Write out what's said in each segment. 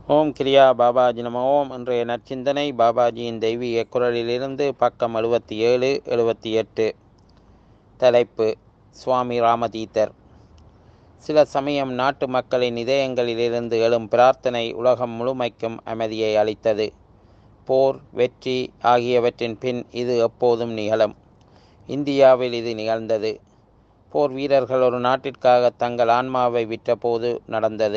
ஓம் கிரியா பாபாஜி நம ஓம் இன்றைய நற்சிந்தனை பாபாஜியின் தெய்வீக குரலிலிருந்து பக்கம் எழுபத்தி ஏழு எழுபத்தி எட்டு தலைப்பு சுவாமி ராமதீத்தர் சில சமயம் நாட்டு மக்களின் இதயங்களிலிருந்து எழும் பிரார்த்தனை உலகம் முழுமைக்கும் அமைதியை அளித்தது போர் வெற்றி ஆகியவற்றின் பின் இது எப்போதும் நிகழும் இந்தியாவில் இது நிகழ்ந்தது போர் வீரர்கள் ஒரு நாட்டிற்காக தங்கள் ஆன்மாவை விற்றபோது நடந்தது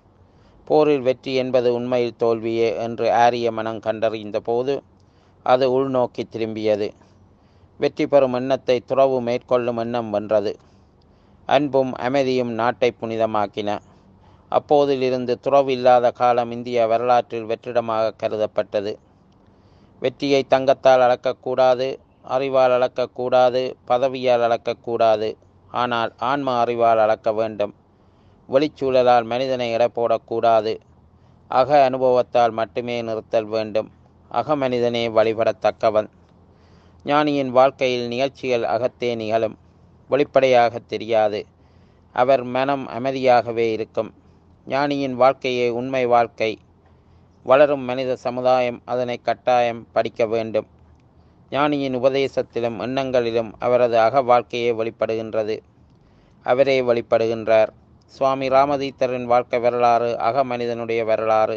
போரில் வெற்றி என்பது உண்மையில் தோல்வியே என்று ஆரிய மனம் கண்டறிந்த போது அது உள்நோக்கி திரும்பியது வெற்றி பெறும் எண்ணத்தை துறவு மேற்கொள்ளும் எண்ணம் வென்றது அன்பும் அமைதியும் நாட்டை புனிதமாக்கின அப்போதிலிருந்து துறவு இல்லாத காலம் இந்திய வரலாற்றில் வெற்றிடமாக கருதப்பட்டது வெற்றியை தங்கத்தால் அளக்கக்கூடாது அறிவால் அளக்கக்கூடாது பதவியால் அளக்கக்கூடாது ஆனால் ஆன்ம அறிவால் அளக்க வேண்டும் வெளிச்சூழலால் மனிதனை எடை போடக்கூடாது அக அனுபவத்தால் மட்டுமே நிறுத்தல் வேண்டும் அக மனிதனே வழிபடத்தக்கவன் ஞானியின் வாழ்க்கையில் நிகழ்ச்சிகள் அகத்தே நிகழும் வெளிப்படையாக தெரியாது அவர் மனம் அமைதியாகவே இருக்கும் ஞானியின் வாழ்க்கையே உண்மை வாழ்க்கை வளரும் மனித சமுதாயம் அதனை கட்டாயம் படிக்க வேண்டும் ஞானியின் உபதேசத்திலும் எண்ணங்களிலும் அவரது அக வாழ்க்கையே வெளிப்படுகின்றது அவரே வெளிப்படுகின்றார் சுவாமி ராமதீத்தரின் வாழ்க்கை வரலாறு அக மனிதனுடைய வரலாறு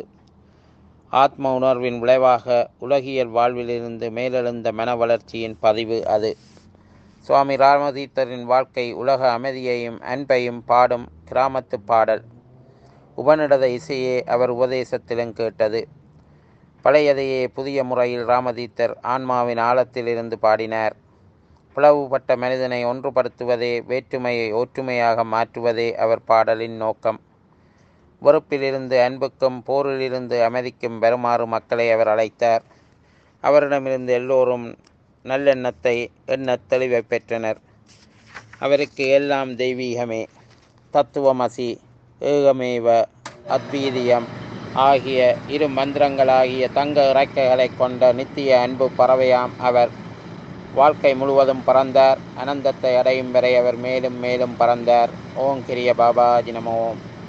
ஆத்ம உணர்வின் விளைவாக உலகியல் வாழ்விலிருந்து மேலெழுந்த மன வளர்ச்சியின் பதிவு அது சுவாமி ராமதீத்தரின் வாழ்க்கை உலக அமைதியையும் அன்பையும் பாடும் கிராமத்து பாடல் உபநிடத இசையே அவர் உபதேசத்திலும் கேட்டது பழையதையே புதிய முறையில் ராமதீத்தர் ஆன்மாவின் ஆழத்திலிருந்து பாடினார் பிளவுபட்ட மனிதனை ஒன்றுபடுத்துவதே வேற்றுமையை ஒற்றுமையாக மாற்றுவதே அவர் பாடலின் நோக்கம் வெறுப்பிலிருந்து அன்புக்கும் போரிலிருந்து அமைதிக்கும் வருமாறு மக்களை அவர் அழைத்தார் அவரிடமிருந்து எல்லோரும் நல்லெண்ணத்தை எண்ணத் தெளிவை பெற்றனர் அவருக்கு எல்லாம் தெய்வீகமே தத்துவமசி ஏகமேவ அத்வீதியம் ஆகிய இரு மந்திரங்களாகிய தங்க இறக்கைகளை கொண்ட நித்திய அன்பு பறவையாம் அவர் வாழ்க்கை முழுவதும் பறந்தார் அனந்தத்தை அடையும் வரை அவர் மேலும் மேலும் பறந்தார் ஓம் கிரிய பாபாஜி நம ஓம்